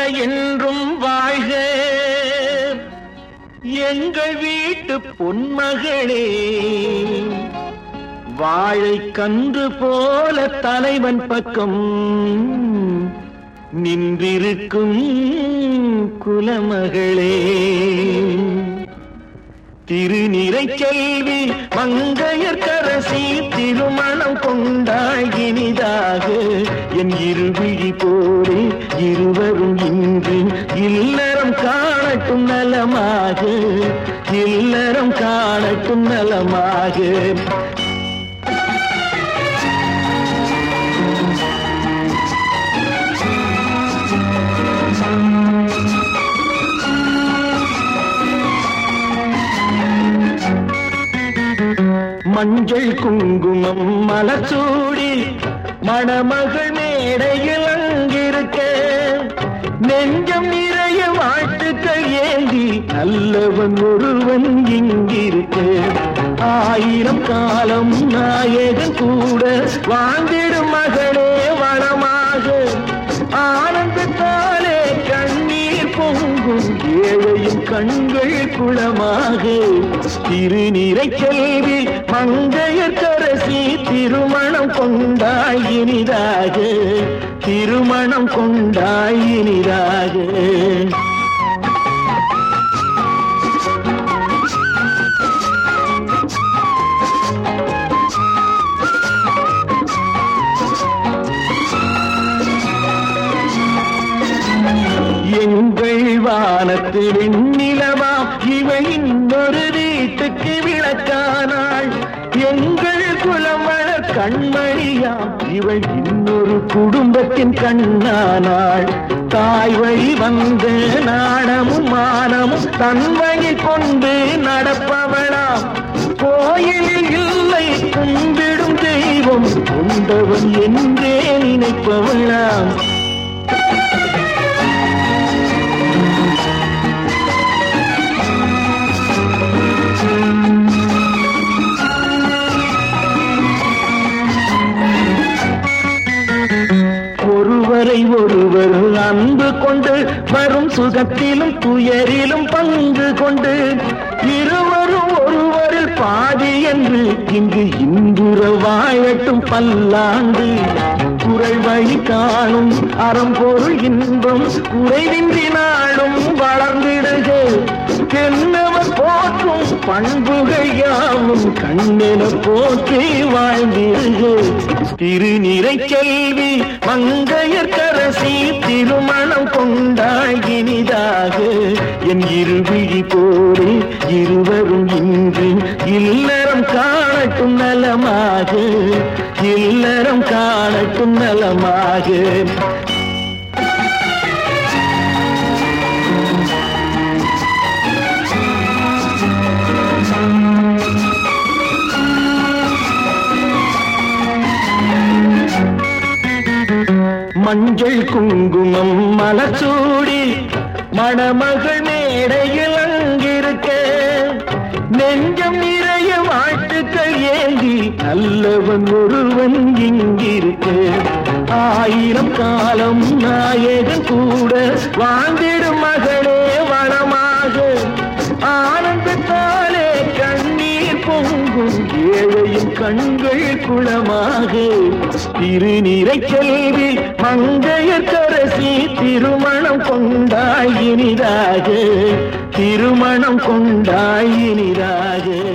என்றும் வாழ்க எங்கள் வீட்டு பொன்மகளே வாழை கன்று போல தலைவன் பக்கம் நின்றிருக்கும் குலமகளே திருநிறை செல்வி மங்கையர்கரசி திருமணம் கொண்டாய் இனிதாக என் இருவிழி போலே இருவரும் இன்று இல்லறம் காணட்டும் நலமாக இல்லறம் காணட்டும் நலமாக மஞ்சள் குங்குமம் மலச்சூடி மணமகள் மேடையில் அங்கிருக்க நெஞ்சம் நிறைய வாழ்த்துக்கள் ஏந்தி நல்லவன் ஒருவன் இங்கிருக்க ஆயிரம் காலம் நாயகன் கூட வாழ்ந்திடும் மகளே வளமாக ஆனந்தத்தாலே கண்ணீர் பொங்கும் ஏழையும் கண்கள் குளமாக திருநிறை செல்வி மங்கையர் கரசி திருமணம் கொண்டாய் இனிதாக திருமணம் கொண்டாய் இனிதாக எங்கள் வானத்து வெண்ணிலவா இவள் இன்னொரு வீட்டுக்கு விளக்கானாள் எங்கள் குலமழ கண்மணியாம் இவள் இன்னொரு குடும்பத்தின் கண்ணானாள் தாய் வழி வந்த நாணமும் மானமும் தன்மையை கொண்டு நடப்பவளாம் கோயிலில் இல்லை கும்பிடும் தெய்வம் கொண்டவன் என்றே நினைப்பவளாம் ஒருவரை ஒருவர் அன்பு கொண்டு வரும் சுகத்திலும் துயரிலும் பங்கு கொண்டு இருவரும் ஒருவரில் பாதி என்று இங்கு இன்புற வாழட்டும் பல்லாண்டு குரல் வழி காணும் அறம்பொருள் இன்பம் குறைவின்றி நாளும் வளர்ந்திடுக என்னவர் போற்றும் பண்புகள் யாவும் கண்ணென போற்றி வாழ்ந்திருக திருநிறை செல்வி மங்கையர் கரசி திருமணம் கொண்டாய் இனிதாக என் இருவிழி போலே இருவரும் இன்று இல்லறம் காணட்டும் நலமாக இல்லறம் காணட்டும் நலமாக மஞ்சள் குங்குமம் மலச்சூடி மணமகள் மேடையில் அங்கிருக்க நெஞ்சம் நிறைய வாழ்த்துக்கள் ஏந்தி நல்லவன் ஒருவன் இங்கிருக்க ஆயிரம் காலம் நாயகன் கூட வாழ்ந்திடும் மகளே வளமாக ஆனந்தத்தாலே கண்ணீர் பொங்கும் ஏழையும் கண்கள் குளமாக திருநிறை செல்வி மங்கையர் கரசி திருமணம் கொண்டாய் இனிதாக திருமணம் கொண்டாய் இனிதாக